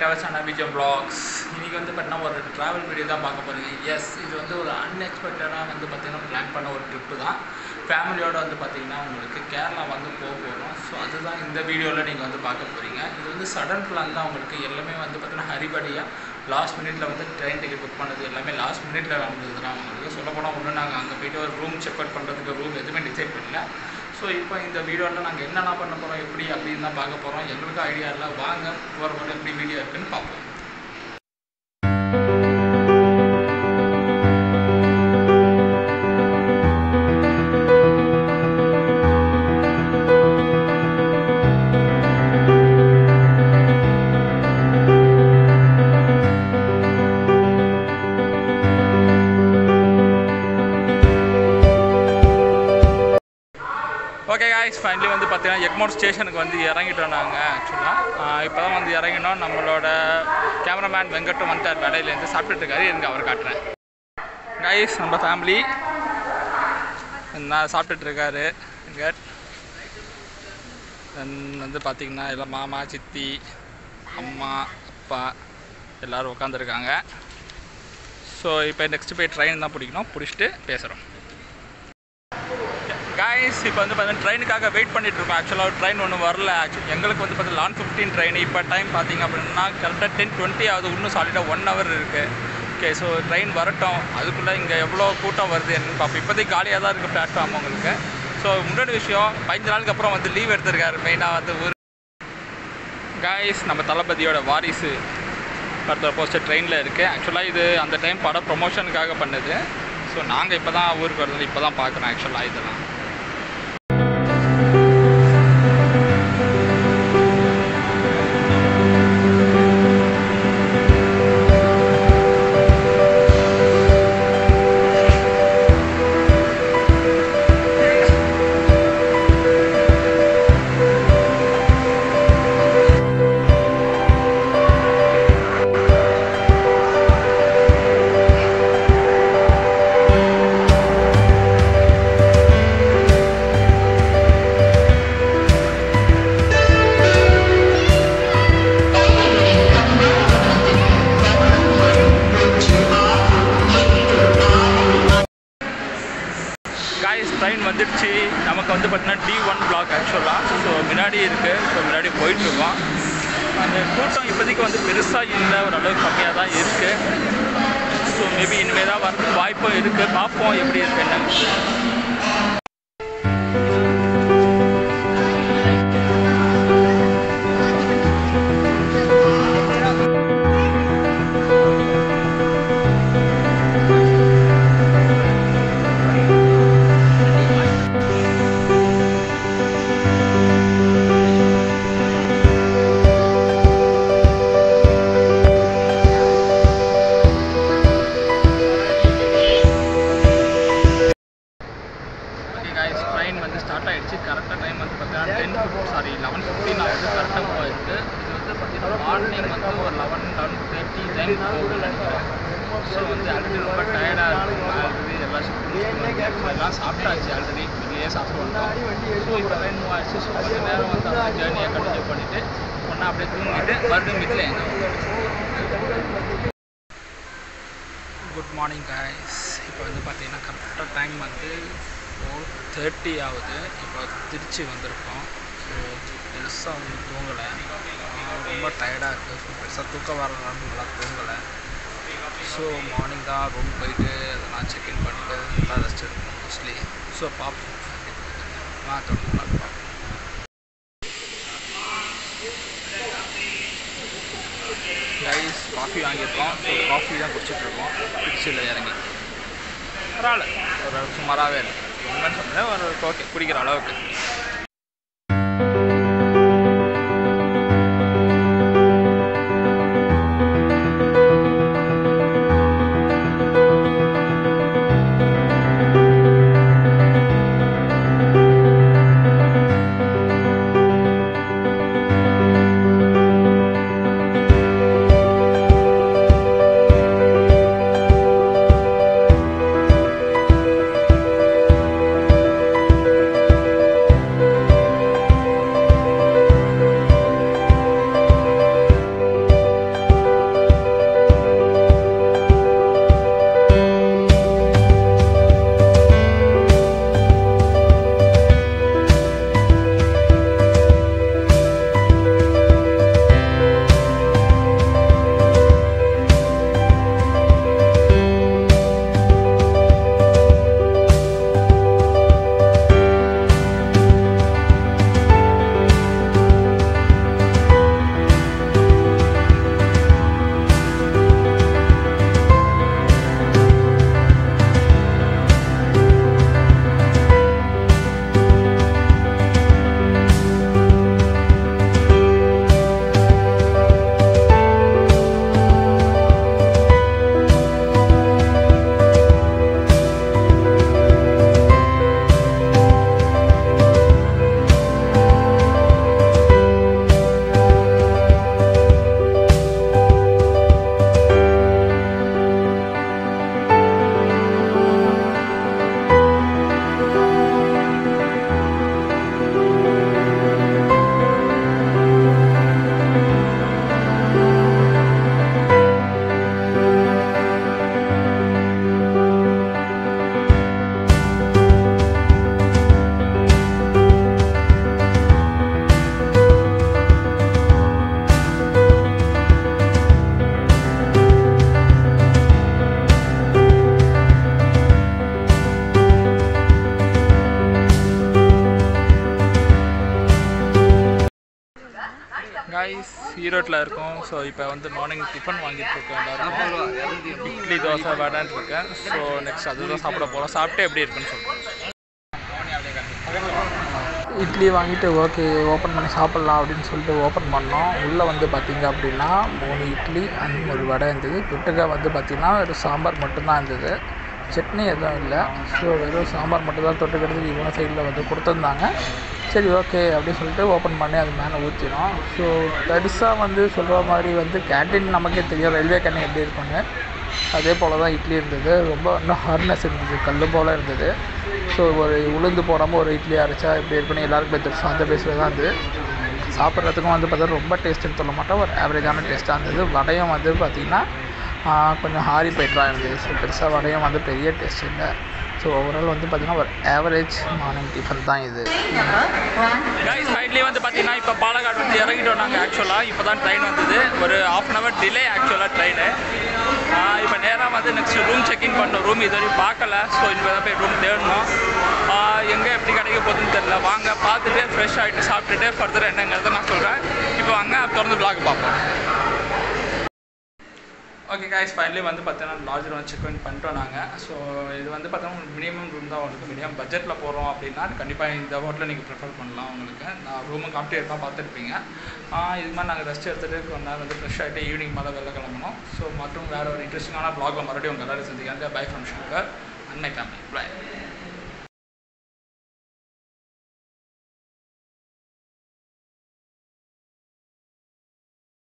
தேவசான பிஜம் blocks இன்றைக்கி வந்து பார்த்தீங்கன்னா ஒரு ட்ராவல் வீடியோ தான் பார்க்க போகிறீங்க எஸ் இது வந்து ஒரு அன்எக்ஸ்பெக்டடாக வந்து பார்த்திங்கன்னா பிளான் பண்ண ஒரு ட்ரிப்பு தான் ஃபேமிலியோடு வந்து பார்த்திங்கன்னா உங்களுக்கு கேரளா வந்து போக போகிறோம் ஸோ அதுதான் இந்த வீடியோவில் நீங்கள் வந்து பார்க்க போகிறீங்க இது வந்து சடன் பிளான் தான் உங்களுக்கு எல்லாமே வந்து பார்த்திங்கன்னா ஹரிபடியாக லாஸ்ட் மினிட்ல வந்து ட்ரெயின் டிக்கெட் புக் பண்ணது எல்லாமே லாஸ்ட் மினிட்ல நடந்தது தான் உங்களுக்கு சொல்ல போனால் ஒன்றும் நாங்கள் அங்கே போயிட்டு ஒரு ரூம் செக் அவுட் பண்ணுறதுக்கு ரூம் எதுவுமே டிசைட் பண்ணல ஸோ இப்போ இந்த வீடியோவில் நாங்கள் என்னென்ன பண்ண போகிறோம் எப்படி அப்படின்னு தான் பார்க்க போகிறோம் எங்களுக்கு ஐடியா இல்லை வாங்க போகிற போகிற எப்படி வீடியோ இருக்குன்னு பார்ப்போம் ஓகே காய்ஸ் ஃபைனலி வந்து பார்த்தீங்கன்னா எக்மோர் ஸ்டேஷனுக்கு வந்து இறங்கிட்டோம் நாங்கள் ஆக்சுவலாக இப்போ தான் வந்து இறங்கினோம் நம்மளோட கேமராமேன் வெங்கட்டும் வந்துட்டார் வேலையிலேருந்து சாப்பிட்டுட்டு இருக்காரு எனக்கு அவர் காட்டுறேன் காய்ஸ் நம்ம ஃபேமிலி நான் சாப்பிட்டுட்டு இருக்காரு வெங்கட் Then வந்து பார்த்திங்கன்னா எல்லாம் மாமா சித்தி அம்மா அப்பா எல்லோரும் உட்காந்துருக்காங்க ஸோ இப்போ நெக்ஸ்ட் போய் ட்ரெயின் தான் பிடிக்கணும் பிடிச்சிட்டு பேசுகிறோம் காய்ஸ் இப்போ வந்து பார்த்தீங்கன்னா ட்ரெயினுக்காக வெயிட் பண்ணிட்டு இருக்கோம் ஆக்சுவலாக ட்ரெயின் ஒன்றும் வரல ஆக்சுவலி எங்களுக்கு வந்து பார்த்தீங்கன்னா லான் ஃபிஃப்டீன் ட்ரெயின் இப்போ டைம் பார்த்தீங்க அப்படின்னா கரெக்டாக டென் டுவெண்ட்டி ஆகுது இன்னும் சாலிடாக ஒன் ஹவர் இருக்குது ஓகே ஸோ ட்ரெயின் வரட்டும் அதுக்குள்ளே இங்கே எவ்வளோ கூட்டம் வருது என்னன்னு பார்ப்போம் இப்போதைக்கு காலியாக தான் இருக்குது பிளாட்ஃபார்ம் உங்களுக்கு ஸோ முன்னாடி விஷயம் பதினஞ்சு நாளுக்கு அப்புறம் வந்து லீவ் எடுத்திருக்காரு மெயினாக வந்து ஊர் காய்ஸ் நம்ம தளபதியோட வாரிசு படத்தோட போஸ்டர் ட்ரெயினில் இருக்குது ஆக்சுவலாக இது அந்த டைம் படம் ப்ரொமோஷனுக்காக பண்ணது ஸோ நாங்கள் இப்போ தான் ஊருக்கு வரது இப்போ தான் பார்க்குறோம் ஆக்சுவலாக இதெல்லாம் காய்ஸ் ட்ரெயின் வந்துடுச்சு நமக்கு வந்து பார்த்தீங்கன்னா டி ஒன் பிளாக் ஆக்சுவலாக ஸோ முன்னாடி இருக்குது ஸோ முன்னாடி போயிட்டுருக்கோம் அந்த கூட்டம் இப்போதைக்கு வந்து பெருசாக இல்லை ஓரளவுக்கு கம்மியாக தான் இருக்குது ஸோ மேபி இனிமேல் தான் வரதுக்கு வாய்ப்பும் இருக்குது பார்ப்போம் எப்படி இருக்குன்னு ஓகே காய்ஸ் ட்ரெயின் வந்து ஸ்டார்ட் ஆகிடுச்சு கரெக்டாக டைம் வந்து பார்த்தீங்கன்னா டென் சாரி லெவன் ஃபிஃப்டின் ஆகுது கரெக்டாக போயிருக்கு இது வந்து பார்த்தீங்கன்னா மார்னிங் வந்து ஒரு லெவன் லெவன் தேர்ட்டி டைம் போகுது ஸோ வந்து ஆல்ரெடி ரொம்ப டயர்டாக இருக்கும் ஆல்ரெடி எல்லாம் ஷிஃப்ட் எல்லாம் சாப்பிட்டாச்சு ஆல்ரெடி வெளியே சாப்பிட்டு வந்தோம் ஸோ இப்போ ட்ரெயின் மூவ் ஆச்சு ஸோ கொஞ்சம் நேரம் வந்து அந்த ஜேர்னியை கண்டினியூ பண்ணிவிட்டு ஒன்றா அப்படியே தூங்கிட்டு மறுபடியும் வீட்டில் எங்கே குட் மார்னிங் காய்ஸ் இப்போ வந்து பார்த்தீங்கன்னா கரெக்டாக டைம் வந்து ஃபோர் தேர்ட்டி ஆகுது இப்போ திருச்சி வந்திருக்கோம் ஸோ பெருசாக வந்து தூங்கலை ரொம்ப டயர்டாக இருக்குது ஸோ பெருசாக தூக்கம் வரலாம் நல்லா தூங்கலை ஸோ மார்னிங் தான் ரூம் போயிட்டு அதெல்லாம் செக்இன் பண்ணிவிட்டு நல்லா ரெஸ்ட் எடுக்கணும் மோஸ்ட்லி ஸோ பார்ப்போம் ஆ தொடர்ந்து பார்ப்போம் கைஸ் காஃபி வாங்கியிருக்கோம் ஸோ காஃபி தான் குடிச்சிட்ருக்கோம் திருச்சியில் இறங்கி பரவாயில்ல ஒரு சுமாராகவே இல்லை ரொம்பன்னு சொல்கிறேன் ஒரு ஓகே குடிக்கிற அளவுக்கு ஈரோட்டில் இருக்கோம் ஸோ இப்போ வந்து மார்னிங் டிஃபன் வாங்கிட்டு இருக்கோம் எல்லாருக்கும் இட்லி தோசை வடைன்னு இருக்கேன் ஸோ நெக்ஸ்ட் அதுதான் சாப்பிட போகிறோம் சாப்பிட்டு எப்படி இருக்குன்னு சொல்கிறேன் இட்லி வாங்கிட்டு ஓகே ஓப்பன் பண்ணி சாப்பிட்லாம் அப்படின்னு சொல்லிட்டு ஓப்பன் பண்ணோம் உள்ளே வந்து பார்த்திங்க அப்படின்னா மூணு இட்லி அண்ட் ஒரு வடை இருந்தது தொட்டுக்க வந்து பார்த்திங்கன்னா ஒரு சாம்பார் மட்டும்தான் இருந்தது சட்னி எதுவும் இல்லை ஸோ வெறும் சாம்பார் மட்டும் தான் தொட்டுக்கிறதுக்கு இவங்க சைடில் வந்து கொடுத்துருந்தாங்க சரி ஓகே அப்படின்னு சொல்லிட்டு ஓப்பன் பண்ணி அது மேலே ஊற்றினோம் ஸோ பெருசாக வந்து சொல்கிற மாதிரி வந்து கேன்டீன் நமக்கே தெரியும் ரயில்வே கேன்டீன் எப்படி இருக்குன்னு அதே போல் தான் இட்லி இருந்தது ரொம்ப இன்னும் ஹார்ட்னஸ் இருந்தது கல் போல் இருந்தது ஸோ ஒரு உளுந்து போடாமல் ஒரு இட்லி அரைச்சா எப்படி இருக்குன்னு எல்லாருக்குமே தெரியும் அந்த பேஸில் தான் இருந்தது சாப்பிட்றதுக்கும் வந்து பார்த்தா ரொம்ப டேஸ்ட்டுன்னு சொல்ல மாட்டோம் ஒரு ஆவரேஜான டேஸ்ட்டாக இருந்தது வடையும் வந்து பார்த்திங்கன்னா கொஞ்சம் ஹாரி போய்ட்டு இருந்தது ஸோ பெருசாக வடையும் வந்து பெரிய டேஸ்ட் இல்லை ஸோ ஓவரால் வந்து பார்த்திங்கன்னா ஒரு ஆவரேஜ் மார்னிங் டிஃபன் தான் இது கைஸ் ஃபைனலி வந்து பார்த்தீங்கன்னா இப்போ பாலக்காடு வந்து இறங்கிட்டோம் நாங்கள் ஆக்சுவலாக இப்போ தான் ட்ரெயின் வந்தது ஒரு ஆஃப் அன் ஹவர் டிலே ஆக்சுவலாக ட்ரெயின் இப்போ நேராக வந்து நெக்ஸ்ட் ரூம் செக்இன் பண்ணோம் ரூம் இது வரைக்கும் பார்க்கல ஸோ இனிமேல் தான் போய் ரூம் தேடணும் எங்கே எப்படி கிடைக்க போகுதுன்னு தெரில வாங்க பார்த்துட்டு ஃப்ரெஷ் ஆகிட்டு சாப்பிட்டுட்டு ஃபர்தர் என்னங்கிறத நான் சொல்கிறேன் இப்போ வாங்க தொடர்ந்து vlog பார்ப்போம் ஓகே காய்ஸ் ஃபைனலி வந்து பார்த்தீங்கன்னா லாட்ஜில் வந்து செக் இன் பண்ணிட்டோம் நாங்கள் ஸோ இது வந்து பார்த்தோம்னா மினிமம் ரூம் தான் உங்களுக்கு மினிமம் பட்ஜெட்டில் போகிறோம் அப்படின்னா கண்டிப்பாக இந்த ஹோட்டலில் நீங்கள் ப்ரிஃபர் பண்ணலாம் உங்களுக்கு நான் ரூமு காப்பிட்டு தான் பார்த்துருப்பீங்க இது மாதிரி நாங்கள் ரெஸ்ட் எடுத்துகிட்டு கொஞ்ச நேரம் வந்து ஃப்ரெஷ் ஆகிட்டு ஈவினிங் மேலே வெளில கிளம்பணும் ஸோ மற்றும் வேறு ஒரு இன்ட்ரெஸ்டிங்கான ப்ளாகில் மறுபடியும் உங்கள் எல்லாரும் சந்திக்காங்க பை ஃப்ரம் ஷங்கர் அன்னை ஃபேமிலி பை